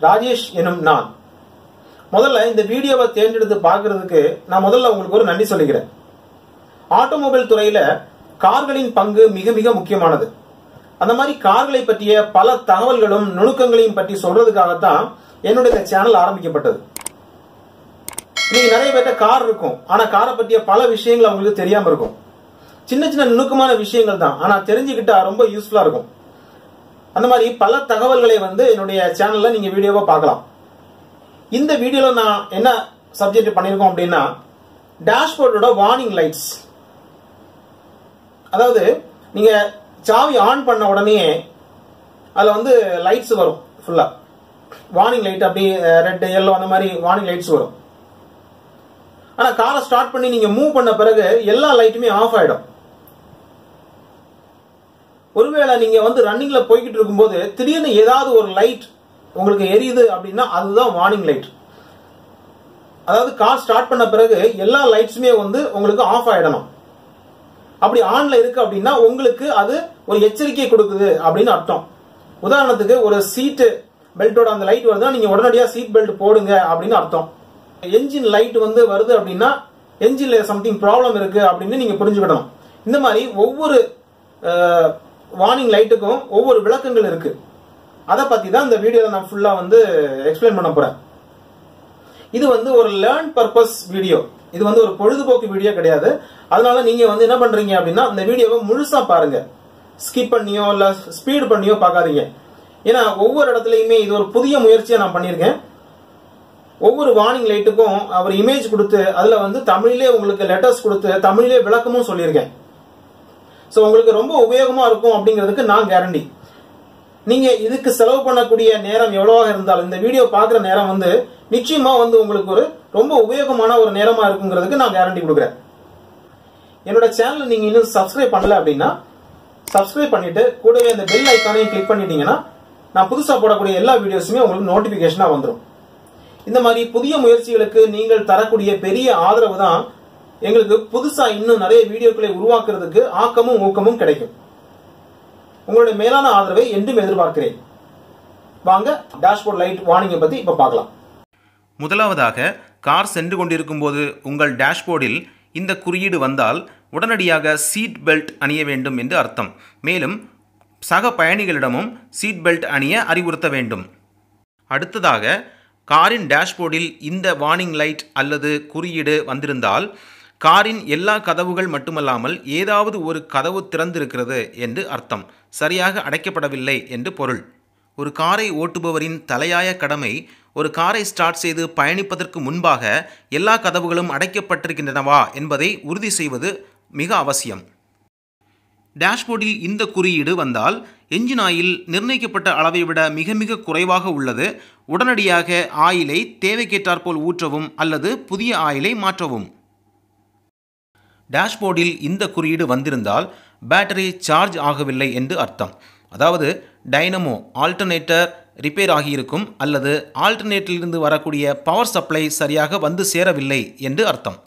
ராஜேஷ் எனும் நான் முதல்ல இந்த வீடியோவை தேர்ந்தெடுத்து பார்க்கிறதுக்கு நான் முதல்ல உங்களுக்கு ஒரு நன்றி சொல்லிக்கிறேன் ஆட்டோமொபைல் துறையில கார்களின் பங்கு மிக மிக முக்கியமானது அந்த மாதிரி கார்களை பற்றிய பல தகவல்களும் நுணுக்கங்களையும் பற்றி சொல்றதுக்காகத்தான் என்னுடைய இந்த சேனல் ஆரம்பிக்கப்பட்டது நீங்க நிறைய பேர்ட்ட கார் இருக்கும் ஆனா காரை பற்றிய பல விஷயங்கள் அவங்களுக்கு தெரியாம இருக்கும் சின்ன சின்ன நுணுக்கமான விஷயங்கள் தான் ஆனா தெரிஞ்சுக்கிட்டா ரொம்ப யூஸ்ஃபுல்லா இருக்கும் அந்த மாதிரி பல தகவல்களை வந்து என்னுடைய சேனல்ல நீங்க வீடியோவா பார்க்கலாம் இந்த வீடியோல நான் என்ன சப்ஜெக்ட் பண்ணிருக்கோம் அப்படின்னா டேஷ்போர்டோட வார்னிங் லைட்ஸ் அதாவது நீங்க சாவி ஆன் பண்ண உடனே அதுல வந்து லைட்ஸ் வரும் ஃபுல்லா வார்னிங் லைட் அப்படி ரெட் எல்லோ அந்த மாதிரி வார்னிங் லைட்ஸ் வரும் ஆனா காரை ஸ்டார்ட் பண்ணி நீங்க மூவ் பண்ண பிறகு எல்லா லைட்டுமே ஆஃப் ஆயிடும் ஒருவேளை நீங்க வந்து ரன்னிங்ல போய்கிட்டு இருக்கும்போது திடீர்னு ஏதாவது ஒரு லைட் உங்களுக்கு எரியுது அப்படின்னா அதுதான் வார்னிங் லைட் அதாவது கார் ஸ்டார்ட் பண்ண பிறகு எல்லா லைட்ஸுமே வந்து உங்களுக்கு ஆஃப் ஆயிடணும் அப்படி ஆன்ல இருக்கு அப்படின்னா உங்களுக்கு அது ஒரு எச்சரிக்கை கொடுக்குது அப்படின்னு அர்த்தம் உதாரணத்துக்கு ஒரு சீட்டு பெல்ட்டோட அந்த லைட் வருதுன்னா நீங்க உடனடியாக சீட் பெல்ட் போடுங்க அப்படின்னு அர்த்தம் என்ஜின் லைட் வந்து வருது அப்படின்னா என்ஜின்ல சம்திங் ப்ராப்ளம் இருக்கு அப்படின்னு நீங்க புரிஞ்சுக்கிடணும் இந்த மாதிரி ஒவ்வொரு வார்னிங் லைட்டுக்கும் ஒவ்வொரு விளக்கங்கள் இருக்கு அதை பத்தி தான் இந்த வீடியோல நான் ஃபுல்லா வந்து எக்ஸ்பிளைன் பண்ண போறேன் இது வந்து ஒரு லேர்ன் பர்பஸ் வீடியோ இது வந்து ஒரு பொழுதுபோக்கு வீடியோ கிடையாது அதனால நீங்க வந்து என்ன பண்றீங்க அப்படின்னா இந்த வீடியோவை முழுசா பாருங்க ஸ்கிப் பண்ணியோ இல்ல ஸ்பீட் பண்ணியோ பார்க்காதீங்க ஏன்னா ஒவ்வொரு இடத்துலயுமே இது ஒரு புதிய முயற்சியை நான் பண்ணியிருக்கேன் ஒவ்வொரு வார்னிங் லைட்டுக்கும் அவர் இமேஜ் கொடுத்து அதுல வந்து தமிழிலே உங்களுக்கு லெட்டர்ஸ் கொடுத்து தமிழிலே விளக்கமும் சொல்லியிருக்கேன் ஸோ உங்களுக்கு ரொம்ப உபயோகமா இருக்கும் அப்படிங்கிறதுக்கு நான் கேரண்டி நீங்க இதுக்கு செலவு பண்ணக்கூடிய நேரம் எவ்வளவாக இருந்தாலும் இந்த வீடியோ பார்க்குற நேரம் வந்து நிச்சயமா வந்து உங்களுக்கு ஒரு ரொம்ப உபயோகமான ஒரு நேரமா இருக்குங்கிறதுக்கு நான் கேரண்டி கொடுக்குறேன் என்னோட சேனல் நீங்க இன்னும் சப்ஸ்கிரைப் பண்ணல அப்படின்னா சப்ஸ்கிரைப் பண்ணிட்டு கூடவே அந்த பெல் ஐக்கானையும் கிளிக் பண்ணிட்டீங்கன்னா நான் புதுசா போடக்கூடிய எல்லா வீடியோஸுமே உங்களுக்கு நோட்டிபிகேஷனா வந்துடும் இந்த மாதிரி புதிய முயற்சிகளுக்கு நீங்கள் தரக்கூடிய பெரிய ஆதரவு தான் எங்களுக்கு புதுசா இன்னும் நிறைய வீடியோக்களை உருவாக்குறதுக்கு ஆக்கமும் ஊக்கமும் கிடைக்கும் உங்களுடைய மேலான ஆதரவை என்றும் எதிர்பார்க்கிறேன் வாங்க டேஷ்போர்ட் லைட் வார்னிங்கை பத்தி இப்ப பார்க்கலாம் முதலாவதாக கார் சென்று கொண்டிருக்கும் போது உங்கள் டேஷ்போர்டில் இந்த குறியீடு வந்தால் உடனடியாக சீட் பெல்ட் அணிய வேண்டும் என்று அர்த்தம் மேலும் சக பயணிகளிடமும் சீட் பெல்ட் அணிய அறிவுறுத்த வேண்டும் அடுத்ததாக காரின் டேஷ்போர்டில் இந்த வார்னிங் லைட் அல்லது குறியீடு வந்திருந்தால் காரின் எல்லா கதவுகள் மட்டுமல்லாமல் ஏதாவது ஒரு கதவு திறந்திருக்கிறது என்று அர்த்தம் சரியாக அடைக்கப்படவில்லை என்று பொருள் ஒரு காரை ஓட்டுபவரின் தலையாய கடமை ஒரு காரை ஸ்டார்ட் செய்து பயணிப்பதற்கு முன்பாக எல்லா கதவுகளும் அடைக்கப்பட்டிருக்கின்றனவா என்பதை உறுதி செய்வது மிக அவசியம் டேஷ்போர்டில் இந்த குறியீடு வந்தால் என்ஜின் ஆயில் நிர்ணயிக்கப்பட்ட அளவை விட மிக மிக குறைவாக உள்ளது உடனடியாக ஆயிலை தேவைக்கேற்றாற்போல் ஊற்றவும் அல்லது புதிய ஆயிலை மாற்றவும் டேஷ்போர்டில் இந்த குறியீடு வந்திருந்தால் பேட்டரி சார்ஜ் ஆகவில்லை என்று அர்த்தம் அதாவது டைனமோ ஆல்டர்னேட்டர் ரிப்பேர் ஆகியிருக்கும் அல்லது ஆல்டர்னேட்டிலிருந்து வரக்கூடிய பவர் சப்ளை சரியாக வந்து சேரவில்லை என்று அர்த்தம்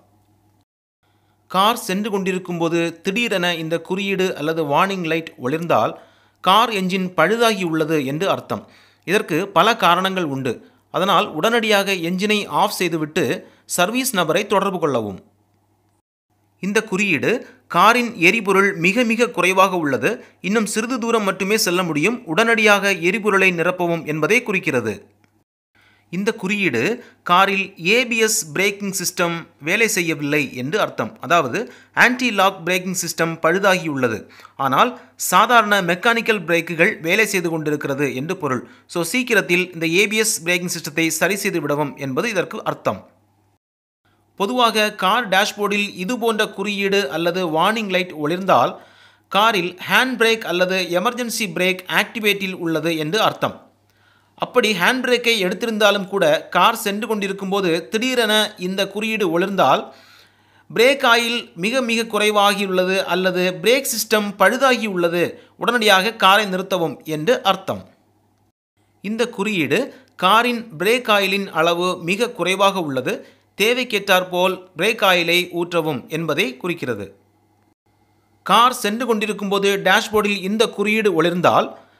கார் சென்று கொண்டிருக்கும் போது திடீரென இந்த குறியீடு அல்லது வார்னிங் லைட் ஒளிர்ந்தால் கார் என்ஜின் பழுதாகி உள்ளது என்று அர்த்தம் இதற்கு பல காரணங்கள் உண்டு அதனால் உடனடியாக என்ஜினை ஆஃப் செய்துவிட்டு சர்வீஸ் நபரை தொடர்பு கொள்ளவும் இந்த குறியீடு காரின் எரிபொருள் மிக மிக குறைவாக உள்ளது இன்னும் சிறிது தூரம் மட்டுமே செல்ல முடியும் உடனடியாக எரிபொருளை நிரப்பவும் என்பதை குறிக்கிறது இந்த குறியீடு காரில் ஏபிஎஸ் பிரேக்கிங் சிஸ்டம் வேலை செய்யவில்லை என்று அர்த்தம் அதாவது ஆன்டி லாக் பிரேக்கிங் சிஸ்டம் பழுதாகியுள்ளது ஆனால் சாதாரண மெக்கானிக்கல் பிரேக்குகள் வேலை செய்து கொண்டிருக்கிறது என்று பொருள் ஸோ சீக்கிரத்தில் இந்த ஏபிஎஸ் பிரேக்கிங் சிஸ்டத்தை சரி செய்து விடவும் என்பது இதற்கு அர்த்தம் பொதுவாக கார் டேஷ்போர்டில் இது போன்ற குறியீடு அல்லது வார்னிங் லைட் ஒளிர்ந்தால் காரில் ஹேண்ட் பிரேக் அல்லது எமர்ஜென்சி பிரேக் ஆக்டிவேட்டில் உள்ளது என்று அர்த்தம் அப்படி ஹேண்ட் பிரேக்கை எடுத்திருந்தாலும் கூட கார் சென்று கொண்டிருக்கும்போது திடீரென இந்த குறியீடு ஒளிர்ந்தால் பிரேக் ஆயில் மிக மிக குறைவாகியுள்ளது அல்லது பிரேக் சிஸ்டம் பழுதாகி உள்ளது உடனடியாக காரை நிறுத்தவும் என்று அர்த்தம் இந்த குறியீடு காரின் பிரேக் ஆயிலின் அளவு மிக குறைவாக உள்ளது தேவைக்கேற்றாற்போல் பிரேக் ஆயிலை ஊற்றவும் என்பதை குறிக்கிறது கார் சென்று கொண்டிருக்கும்போது டேஷ்போர்டில் இந்த குறியீடு ஒளிர்ந்தால்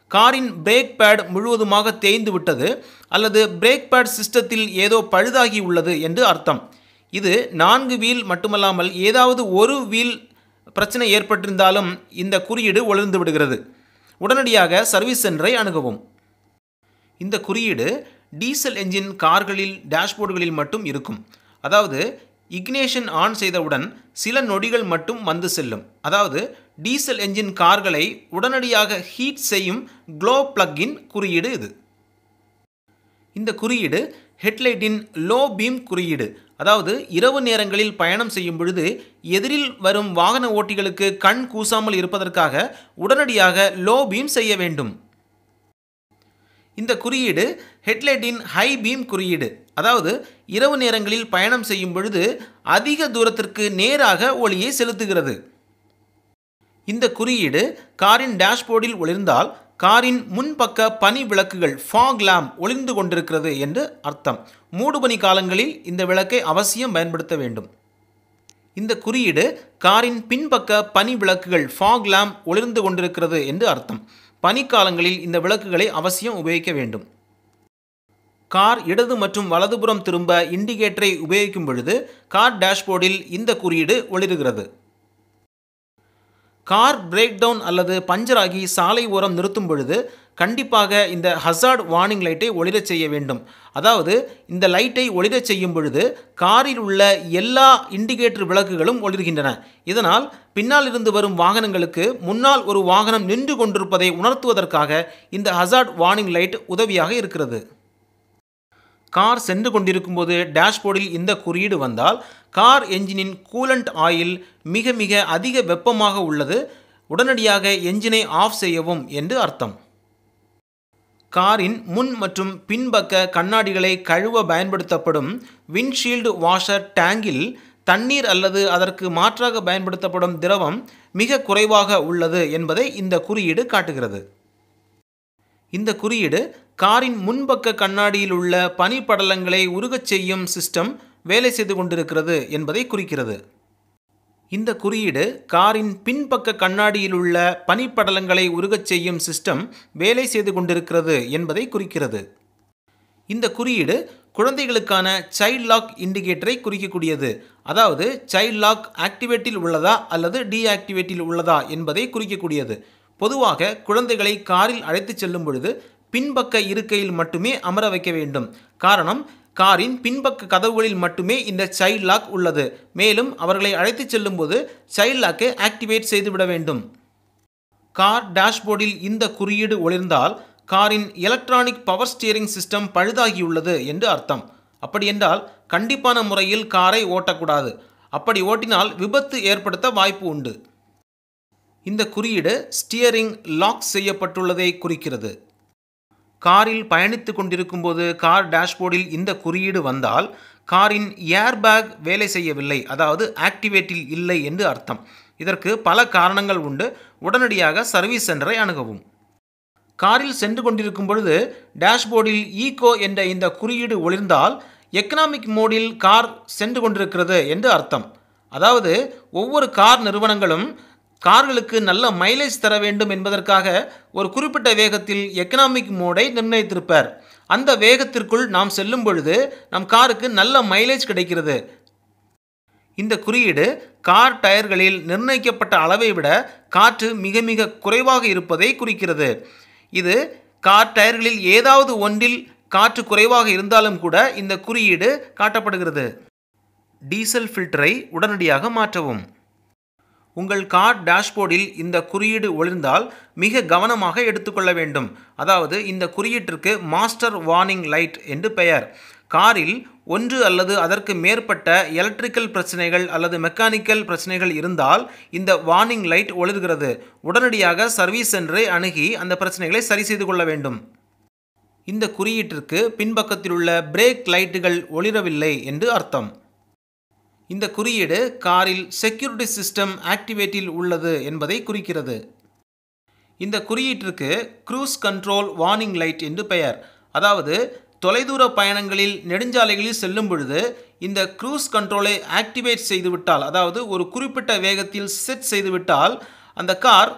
காரின் பிரேக் பேட் முழுவதுமாக தேய்ந்து விட்டது அல்லது பிரேக் பேட் சிஸ்டத்தில் ஏதோ பழுதாகி உள்ளது என்று அர்த்தம் இது நான்கு வீல் மட்டுமல்லாமல் ஏதாவது ஒரு வீல் பிரச்சனை ஏற்பட்டிருந்தாலும் இந்த குறியீடு ஒளிர்ந்து விடுகிறது உடனடியாக சர்வீஸ் சென்டரை அணுகவும் இந்த குறியீடு டீசல் என்ஜின் கார்களில் டேஷ்போர்டுகளில் மட்டும் இருக்கும் அதாவது இக்னேஷன் ஆன் செய்தவுடன் சில நொடிகள் மட்டும் வந்து செல்லும் அதாவது டீசல் என்ஜின் கார்களை உடனடியாக ஹீட் செய்யும் க்ளோ பிளக்கின் குறியீடு இது இந்த குறியீடு ஹெட்லைட்டின் லோ பீம் குறியீடு அதாவது இரவு நேரங்களில் பயணம் செய்யும் பொழுது எதிரில் வரும் வாகன ஓட்டிகளுக்கு கண் கூசாமல் இருப்பதற்காக உடனடியாக லோ பீம் செய்ய வேண்டும் இந்த குறியீடு ஹெட்லைட்டின் ஹை பீம் குறியீடு அதாவது இரவு நேரங்களில் பயணம் செய்யும் பொழுது அதிக தூரத்திற்கு நேராக ஒளியை செலுத்துகிறது இந்த குறியீடு காரின் டேஷ்போர்டில் ஒளிர்ந்தால் காரின் முன்பக்க பனி விளக்குகள் ஃபாக் லேம்ப் ஒளிர்ந்து கொண்டிருக்கிறது என்று அர்த்தம் மூடுபனி காலங்களில் இந்த விளக்கை அவசியம் பயன்படுத்த வேண்டும் இந்த குறியீடு காரின் பின்பக்க பனி விளக்குகள் ஃபாக் லேம்ப் ஒளிர்ந்து கொண்டிருக்கிறது என்று அர்த்தம் பனிக்காலங்களில் இந்த விளக்குகளை அவசியம் உபயோகிக்க வேண்டும் கார் இடது மற்றும் வலதுபுறம் திரும்ப இண்டிகேட்டரை உபயோகிக்கும் பொழுது கார் டேஷ்போர்டில் இந்த குறியீடு ஒளிருகிறது கார் பிரேக் டவுன் அல்லது பஞ்சர் ஆகி சாலை ஓரம் நிறுத்தும் பொழுது கண்டிப்பாக இந்த ஹசார்ட் வார்னிங் லைட்டை ஒளிரச் செய்ய வேண்டும் அதாவது இந்த லைட்டை ஒளிரச் செய்யும் பொழுது காரில் உள்ள எல்லா இண்டிகேட்டர் விளக்குகளும் ஒளிர்கின்றன இதனால் பின்னால் இருந்து வரும் வாகனங்களுக்கு முன்னால் ஒரு வாகனம் நின்று கொண்டிருப்பதை உணர்த்துவதற்காக இந்த ஹசார்ட் வார்னிங் லைட் உதவியாக இருக்கிறது கார் சென்று கொண்டிருக்கும்போது டேஷ்போர்டில் இந்த குறியீடு வந்தால் கார் என்ஜினின் கூலண்ட் ஆயில் மிக மிக அதிக வெப்பமாக உள்ளது உடனடியாக என்ஜினை ஆஃப் செய்யவும் என்று அர்த்தம் காரின் முன் மற்றும் பின்பக்க கண்ணாடிகளை கழுவ பயன்படுத்தப்படும் விண்ட்ஷீல்டு வாஷர் டேங்கில் தண்ணீர் அல்லது அதற்கு மாற்றாக பயன்படுத்தப்படும் திரவம் மிக குறைவாக உள்ளது என்பதை இந்த குறியீடு காட்டுகிறது இந்த குறியீடு காரின் முன்பக்க கண்ணாடியில் உள்ள பனிப்படலங்களை உருகச் செய்யும் சிஸ்டம் வேலை செய்து கொண்டிருக்கிறது என்பதை குறிக்கிறது இந்த குறியீடு காரின் பின்பக்க கண்ணாடியில் உள்ள பனிப்படலங்களை உருகச் செய்யும் சிஸ்டம் வேலை செய்து கொண்டிருக்கிறது என்பதை குறிக்கிறது இந்த குறியீடு குழந்தைகளுக்கான சைல்ட் லாக் இண்டிகேட்டரை குறிக்கக்கூடியது அதாவது சைல்ட் லாக் ஆக்டிவேட்டில் உள்ளதா அல்லது டீஆக்டிவேட்டில் உள்ளதா என்பதை குறிக்கக்கூடியது பொதுவாக குழந்தைகளை காரில் அழைத்துச் செல்லும் பொழுது பின்பக்க இருக்கையில் மட்டுமே அமர வைக்க வேண்டும் காரணம் காரின் பின்பக்க கதவுகளில் மட்டுமே இந்த சைல்ட் லாக் உள்ளது மேலும் அவர்களை அழைத்துச் செல்லும்போது சைல்ட் லாக்கை ஆக்டிவேட் செய்துவிட வேண்டும் கார் டேஷ்போர்டில் இந்த குறியீடு ஒளிர்ந்தால் காரின் எலக்ட்ரானிக் பவர் ஸ்டியரிங் சிஸ்டம் பழுதாகியுள்ளது என்று அர்த்தம் அப்படியென்றால் கண்டிப்பான முறையில் காரை ஓட்டக்கூடாது அப்படி ஓட்டினால் விபத்து ஏற்படுத்த வாய்ப்பு உண்டு இந்த குறியீடு ஸ்டியரிங் லாக் செய்யப்பட்டுள்ளதை குறிக்கிறது காரில் பயணித்து கொண்டிருக்கும்போது கார் டேஷ்போர்டில் இந்த குறியீடு வந்தால் காரின் ஏர்பேக் வேலை செய்யவில்லை அதாவது ஆக்டிவேட்டில் இல்லை என்று அர்த்தம் இதற்கு பல காரணங்கள் உண்டு உடனடியாக சர்வீஸ் சென்டரை அணுகவும் காரில் சென்று கொண்டிருக்கும் பொழுது டேஷ்போர்டில் ஈகோ என்ற இந்த குறியீடு ஒளிர்ந்தால் எக்கனாமிக் மோடில் கார் சென்று கொண்டிருக்கிறது என்று அர்த்தம் அதாவது ஒவ்வொரு கார் நிறுவனங்களும் கார்களுக்கு நல்ல மைலேஜ் தர வேண்டும் என்பதற்காக ஒரு குறிப்பிட்ட வேகத்தில் எக்கனாமிக் மோடை நிர்ணயித்திருப்பார் அந்த வேகத்திற்குள் நாம் செல்லும் பொழுது நம் காருக்கு நல்ல மைலேஜ் கிடைக்கிறது இந்த குறியீடு கார் டயர்களில் நிர்ணயிக்கப்பட்ட அளவை விட காற்று மிக மிக குறைவாக இருப்பதை குறிக்கிறது இது கார் டயர்களில் ஏதாவது ஒன்றில் காற்று குறைவாக இருந்தாலும் கூட இந்த குறியீடு காட்டப்படுகிறது டீசல் ஃபில்டரை உடனடியாக மாற்றவும் உங்கள் கார் டேஷ்போர்டில் இந்த குறியீடு ஒளிர்ந்தால் மிக கவனமாக எடுத்துக்கொள்ள வேண்டும் அதாவது இந்த குறியீட்டிற்கு மாஸ்டர் வார்னிங் லைட் என்று பெயர் காரில் ஒன்று அல்லது அதற்கு மேற்பட்ட எலக்ட்ரிக்கல் பிரச்சனைகள் அல்லது மெக்கானிக்கல் பிரச்சனைகள் இருந்தால் இந்த வார்னிங் லைட் ஒளிர்கிறது உடனடியாக சர்வீஸ் சென்டரை அணுகி அந்த பிரச்சனைகளை சரி செய்து கொள்ள வேண்டும் இந்த குறியீட்டிற்கு பின்பக்கத்தில் உள்ள பிரேக் லைட்டுகள் ஒளிரவில்லை என்று அர்த்தம் இந்த குறியீடு காரில் செக்யூரிட்டி சிஸ்டம் ஆக்டிவேட்டில் உள்ளது என்பதை குறிக்கிறது இந்த குறியீட்டிற்கு க்ரூஸ் கண்ட்ரோல் வார்னிங் லைட் என்று பெயர் அதாவது தொலைதூர பயணங்களில் நெடுஞ்சாலைகளில் செல்லும் பொழுது இந்த க்ரூஸ் கண்ட்ரோலை ஆக்டிவேட் செய்துவிட்டால் அதாவது ஒரு குறிப்பிட்ட வேகத்தில் செட் செய்துவிட்டால் அந்த கார்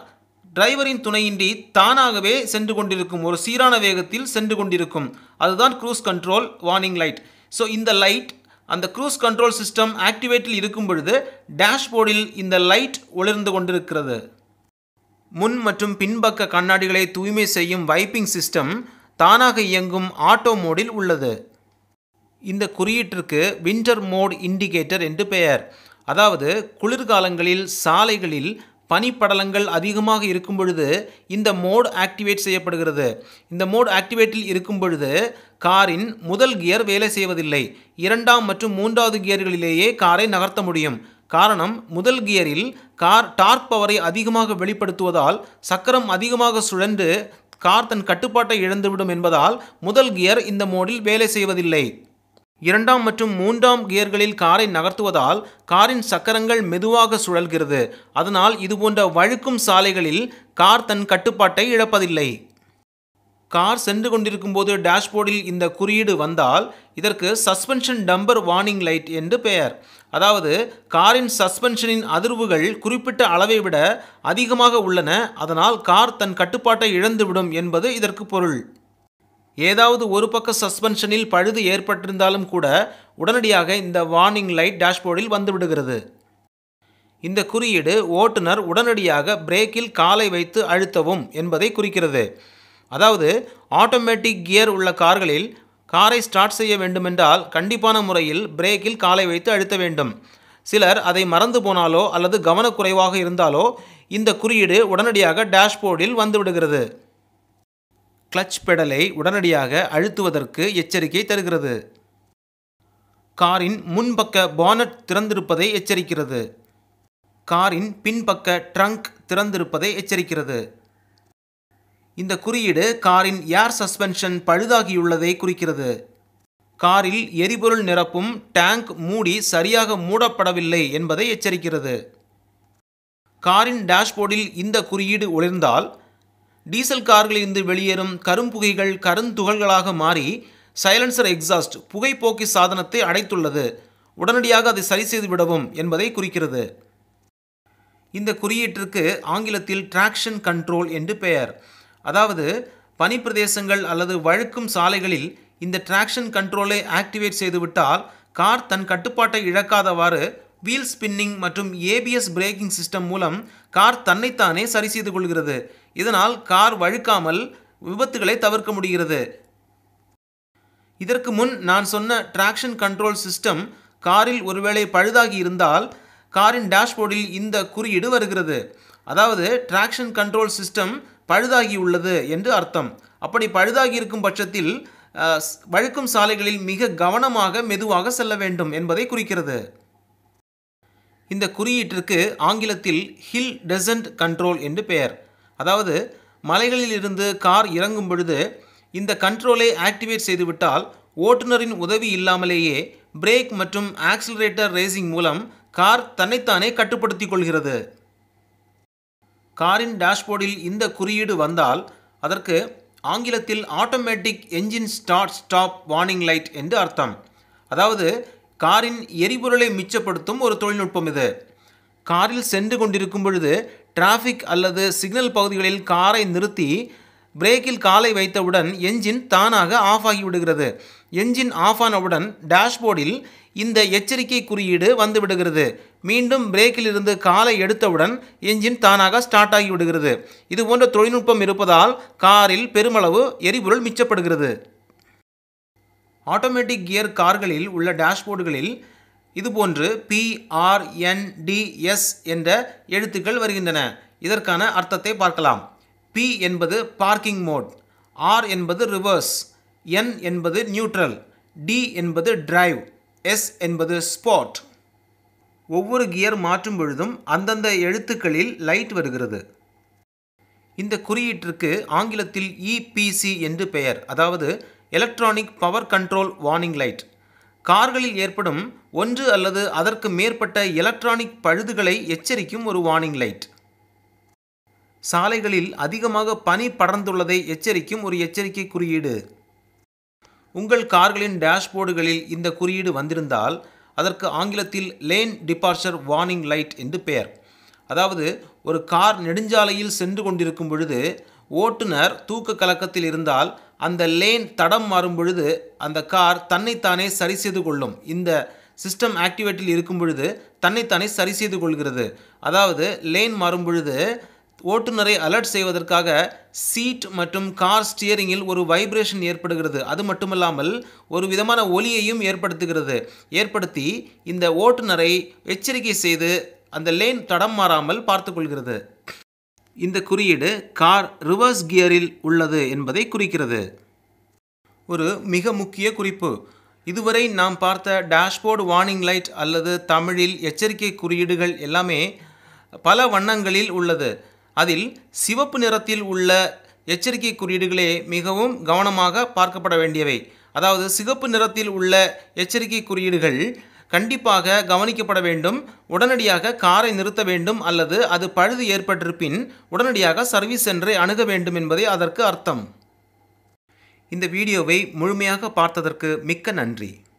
டிரைவரின் துணையின்றி தானாகவே சென்று கொண்டிருக்கும் ஒரு சீரான வேகத்தில் சென்று கொண்டிருக்கும் அதுதான் cruise control warning light so இந்த லைட் அந்த க்ரூஸ் கண்ட்ரோல் சிஸ்டம் ஆக்டிவேட்டில் இருக்கும் பொழுது டேஷ்போர்டில் இந்த லைட் ஒளிர்ந்து கொண்டிருக்கிறது முன் மற்றும் பின்பக்க கண்ணாடிகளை தூய்மை செய்யும் வைப்பிங் சிஸ்டம் தானாக இயங்கும் ஆட்டோ மோடில் உள்ளது இந்த குறியீட்டிற்கு வின்டர் மோட் இண்டிகேட்டர் என்று பெயர் அதாவது குளிர்காலங்களில் சாலைகளில் பனிப்படலங்கள் அதிகமாக இருக்கும் பொழுது இந்த மோட் ஆக்டிவேட் செய்யப்படுகிறது இந்த மோட் ஆக்டிவேட்டில் இருக்கும் பொழுது காரின் முதல் கியர் வேலை செய்வதில்லை இரண்டாம் மற்றும் மூன்றாவது கியர்களிலேயே காரை நகர்த்த முடியும் காரணம் முதல் கியரில் கார் டார்க் பவரை அதிகமாக வெளிப்படுத்துவதால் சக்கரம் அதிகமாக சுழன்று கார் தன் கட்டுப்பாட்டை இழந்துவிடும் என்பதால் முதல் கியர் இந்த மோடில் வேலை செய்வதில்லை இரண்டாம் மற்றும் மூன்றாம் கியர்களில் காரை நகர்த்துவதால் காரின் சக்கரங்கள் மெதுவாக சுழல்கிறது அதனால் இதுபோன்ற வழுக்கும் சாலைகளில் கார் தன் கட்டுப்பாட்டை இழப்பதில்லை கார் சென்று கொண்டிருக்கும் போது டேஷ்போர்டில் இந்த குறியீடு வந்தால் இதற்கு சஸ்பென்ஷன் டம்பர் வார்னிங் லைட் என்று பெயர் அதாவது காரின் சஸ்பென்ஷனின் அதிர்வுகள் குறிப்பிட்ட அளவை விட அதிகமாக உள்ளன அதனால் கார் தன் கட்டுப்பாட்டை இழந்துவிடும் என்பது இதற்கு பொருள் ஏதாவது ஒரு பக்க சஸ்பென்ஷனில் பழுது ஏற்பட்டிருந்தாலும் கூட உடனடியாக இந்த வார்னிங் லைட் டேஷ்போர்டில் வந்துவிடுகிறது இந்த குறியீடு ஓட்டுநர் உடனடியாக பிரேக்கில் காலை வைத்து அழுத்தவும் என்பதை குறிக்கிறது அதாவது ஆட்டோமேட்டிக் கியர் உள்ள கார்களில் காரை ஸ்டார்ட் செய்ய வேண்டுமென்றால் கண்டிப்பான முறையில் பிரேக்கில் காலை வைத்து அழுத்த வேண்டும் சிலர் அதை மறந்து போனாலோ அல்லது கவனக்குறைவாக இருந்தாலோ இந்த குறியீடு உடனடியாக டேஷ்போர்டில் வந்துவிடுகிறது கிளட்ச் பெடலை உடனடியாக அழுத்துவதற்கு எச்சரிக்கை தருகிறது காரின் முன்பக்க பானட் திறந்திருப்பதை எச்சரிக்கிறது காரின் பின்பக்க ட்ரங்க் திறந்திருப்பதை எச்சரிக்கிறது இந்த குறியீடு காரின் ஏர் சஸ்பென்ஷன் பழுதாகியுள்ளதை குறிக்கிறது காரில் எரிபொருள் நிரப்பும் டேங்க் மூடி சரியாக மூடப்படவில்லை என்பதை எச்சரிக்கிறது காரின் டேஷ்போர்டில் இந்த குறியீடு ஒளிர்ந்தால் டீசல் கார்களிலிருந்து வெளியேறும் கரும்புகைகள் கருந்துகள்களாக மாறி சைலன்சர் எக்ஸாஸ்ட் புகைப்போக்கி சாதனத்தை அடைத்துள்ளது உடனடியாக அதை சரி செய்து விடவும் என்பதை குறிக்கிறது இந்த குறியீட்டிற்கு ஆங்கிலத்தில் டிராக்ஷன் கண்ட்ரோல் என்று பெயர் அதாவது பனிப்பிரதேசங்கள் அல்லது வழுக்கும் சாலைகளில் இந்த டிராக்ஷன் கண்ட்ரோலை ஆக்டிவேட் செய்துவிட்டால் கார் தன் கட்டுப்பாட்டை இழக்காதவாறு வீல் ஸ்பின்னிங் மற்றும் ஏபிஎஸ் பிரேக்கிங் சிஸ்டம் மூலம் கார் தன்னைத்தானே சரி செய்து கொள்கிறது இதனால் கார் வழுக்காமல் விபத்துகளை தவிர்க்க முடிகிறது இதற்கு முன் நான் சொன்ன டிராக்ஷன் கண்ட்ரோல் சிஸ்டம் காரில் ஒருவேளை பழுதாகி இருந்தால் காரின் டேஷ்போர்டில் இந்த குறியீடு வருகிறது அதாவது டிராக்ஷன் கண்ட்ரோல் சிஸ்டம் பழுதாகி உள்ளது என்று அர்த்தம் அப்படி பழுதாகி இருக்கும் பட்சத்தில் அஹ், வழுக்கும் சாலைகளில் மிக கவனமாக மெதுவாக செல்ல வேண்டும் என்பதை குறிக்கிறது இந்த குறியீட்டிற்கு ஆங்கிலத்தில் ஹில் டெசன்ட் கண்ட்ரோல் என்று பெயர் அதாவது மலைகளில் இருந்து கார் இறங்கும் பொழுது இந்த கண்ட்ரோலை ஆக்டிவேட் செய்துவிட்டால் ஓட்டுநரின் உதவி இல்லாமலேயே பிரேக் மற்றும் ஆக்சிலரேட்டர் ரேசிங் மூலம் கார் தன்னைத்தானே கட்டுப்படுத்திக் கொள்கிறது காரின் டேஷ்போர்டில் இந்த குறியீடு வந்தால் அதற்கு ஆங்கிலத்தில் automatic engine start stop warning light என்று அர்த்தம் அதாவது காரின் எரிபொருளை மிச்சப்படுத்தும் ஒரு தொழில்நுட்பம் இது காரில் சென்று கொண்டிருக்கும் பொழுது டிராஃபிக் அல்லது சிக்னல் பகுதிகளில் காரை நிறுத்தி பிரேக்கில் காலை வைத்தவுடன் என்ஜின் தானாக ஆஃப் ஆகிவிடுகிறது என்ஜின் ஆஃப் ஆனவுடன் டேஷ்போர்டில் இந்த எச்சரிக்கை குறியீடு வந்துவிடுகிறது மீண்டும் பிரேக்கில் இருந்து காலை எடுத்தவுடன் என்ஜின் தானாக ஸ்டார்ட் ஆகி விடுகிறது இது போன்ற தொழில்நுட்பம் இருப்பதால் காரில் பெருமளவு எரிபொருள் மிச்சப்படுகிறது ஆட்டோமேட்டிக் கியர் கார்களில் உள்ள டேஷ்போர்டுகளில் இதுபோன்று பிஆர்என்டிஎஸ் என்ற எழுத்துக்கள் வருகின்றன இதற்கான அர்த்தத்தை பார்க்கலாம் பி என்பது பார்க்கிங் மோட் ஆர் என்பது ரிவர்ஸ் என் என்பது நியூட்ரல் டி என்பது டிரைவ் எஸ் என்பது ஸ்பாட் ஒவ்வொரு கியர் மாற்றும் பொழுதும் அந்தந்த எழுத்துக்களில் லைட் வருகிறது இந்த குறியீட்டிற்கு ஆங்கிலத்தில் இபிசி என்று பெயர் அதாவது electronic power control warning light கார்களில் ஏற்படும் ஒன்று அல்லது அதற்கு மேற்பட்ட எலக்ட்ரானிக் பழுதுகளை எச்சரிக்கும் ஒரு வார்னிங் லைட் சாலைகளில் அதிகமாக பனி படர்ந்துள்ளதை எச்சரிக்கும் ஒரு எச்சரிக்கை குறியீடு உங்கள் கார்களின் டேஷ்போர்டுகளில் இந்த குறியீடு வந்திருந்தால் அதற்கு ஆங்கிலத்தில் லேன் டிபார்ச்சர் வார்னிங் லைட் என்று பெயர் அதாவது ஒரு கார் நெடுஞ்சாலையில் சென்று கொண்டிருக்கும் பொழுது ஓட்டுநர் தூக்க கலக்கத்தில் இருந்தால் அந்த லேன் தடம் மாறும் பொழுது அந்த கார் தன்னைத்தானே சரி செய்து கொள்ளும் இந்த சிஸ்டம் ஆக்டிவேட்டில் இருக்கும் பொழுது தன்னைத்தானே சரி செய்து கொள்கிறது அதாவது லேன் மாறும் பொழுது ஓட்டுநரை அலர்ட் செய்வதற்காக சீட் மற்றும் கார் ஸ்டியரிங்கில் ஒரு வைப்ரேஷன் ஏற்படுகிறது அது மட்டுமல்லாமல் ஒரு விதமான ஒலியையும் ஏற்படுத்துகிறது ஏற்படுத்தி இந்த ஓட்டுநரை எச்சரிக்கை செய்து அந்த லேன் தடம் மாறாமல் பார்த்துக்கொள்கிறது இந்த குறியீடு கார் ரிவர்ஸ் கியரில் உள்ளது என்பதை குறிக்கிறது ஒரு மிக முக்கிய குறிப்பு இதுவரை நாம் பார்த்த டேஷ்போர்டு வார்னிங் லைட் அல்லது தமிழில் எச்சரிக்கை குறியீடுகள் எல்லாமே பல வண்ணங்களில் உள்ளது அதில் சிவப்பு நிறத்தில் உள்ள எச்சரிக்கை குறியீடுகளே மிகவும் கவனமாக பார்க்கப்பட வேண்டியவை அதாவது சிகப்பு நிறத்தில் உள்ள எச்சரிக்கை குறியீடுகள் கண்டிப்பாக கவனிக்கப்பட வேண்டும் உடனடியாக காரை நிறுத்த வேண்டும் அல்லது அது பழுது ஏற்பட்டிருப்பின் உடனடியாக சர்வீஸ் சென்டரை அணுக வேண்டும் என்பதே அதற்கு அர்த்தம் இந்த வீடியோவை முழுமையாக பார்த்ததற்கு மிக்க நன்றி